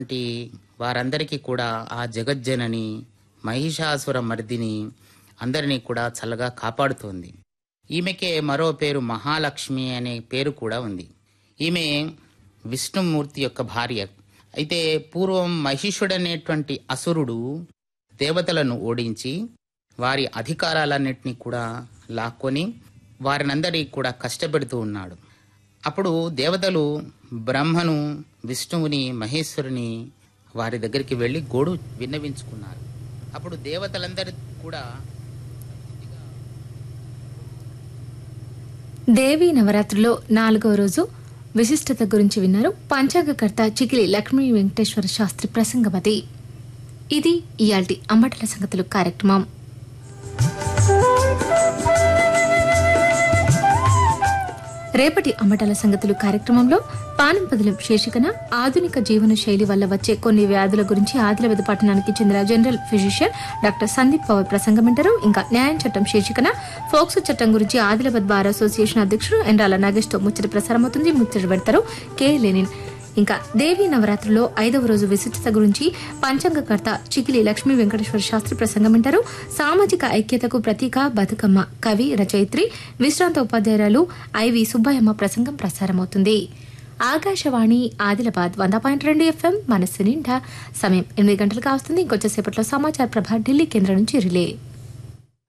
వంటి వారందరికీ కూడా ఆ జగజ్జనని మహిషాసుర మర్దిని అందరినీ కూడా చల్లగా కాపాడుతోంది ఈమెకే మరో పేరు మహాలక్ష్మి అనే పేరు కూడా ఉంది ఈమె విష్ణుమూర్తి యొక్క భార్య అయితే పూర్వం మహిషుడనేటువంటి అసురుడు దేవతలను ఓడించి వారి అధికారాలన్నింటినీ కూడా లాక్కొని వారినందరినీ కూడా కష్టపెడుతూ ఉన్నాడు అప్పుడు దేవతలు బ్రహ్మను విష్ణువుని మహేశ్వరుని వారి దగ్గరికి వెళ్ళి గోడు విన్నవించుకున్నారు అప్పుడు దేవతలందరూ కూడా దేవి నవరాత్రుల్లో నాలుగో రోజు విశిష్టత గురించి విన్నారు పంచాంగకర్త చికిలి లక్ష్మీ వెంకటేశ్వర శాస్త్రి ప్రసంగమది ఇది ఇయాల్టి అమ్మటల సంగతులు కార్యక్రమం రేపటి అమ్మటాల సంగతులు కార్యక్రమంలో పానం పదులం శీర్షికన ఆధునిక జీవన శైలి వల్ల వచ్చే కొన్ని వ్యాధుల గురించి ఆదిలాబాద్ పట్టణానికి చెందిన general physician doctor Sandeep Pawar ప్రసంగం వింటారు ఇంకా న్యాయం చట్టం శీర్షికన ఫోక్సో చట్టం గురించి ఆదిలాబాద్ బార్ అసోసియేషన్ అధ్యక్షుడు ఎండ్రాల నాగేష్ తో ముచ్చట ప్రసారమవుతుంది ముచ్చట పెడతారు కె లెనిన్ ఇంకా దేవీ నవరాత్రిలో ఐదవ రోజు విశిష్టత గురించి పంచాంగకర్త చికిలి లక్ష్మీ వెంకటేశ్వర శాస్త్రి ప్రసంగం వింటారు సామాజిక ఐక్యతకు ప్రతీక బతుకమ్మ కవి రచయిత్రి విశ్రాంత ఉపాధ్యాయురాలు ఐవి సుబ్బయ్యమ్మ ప్రసంగం ప్రసారమవుతుంది ఆకాశవాణి ఆదిలాబాద్ వంద పాయింట్ రెండు ఎఫ్ఎం మనస్సు నిండా సమయం ఎనిమిది గంటలకు వస్తుంది ఇంకొంచెంసేపట్లో సమాచార ప్రభ ఢిల్లీ కేంద్రం నుంచి రిలే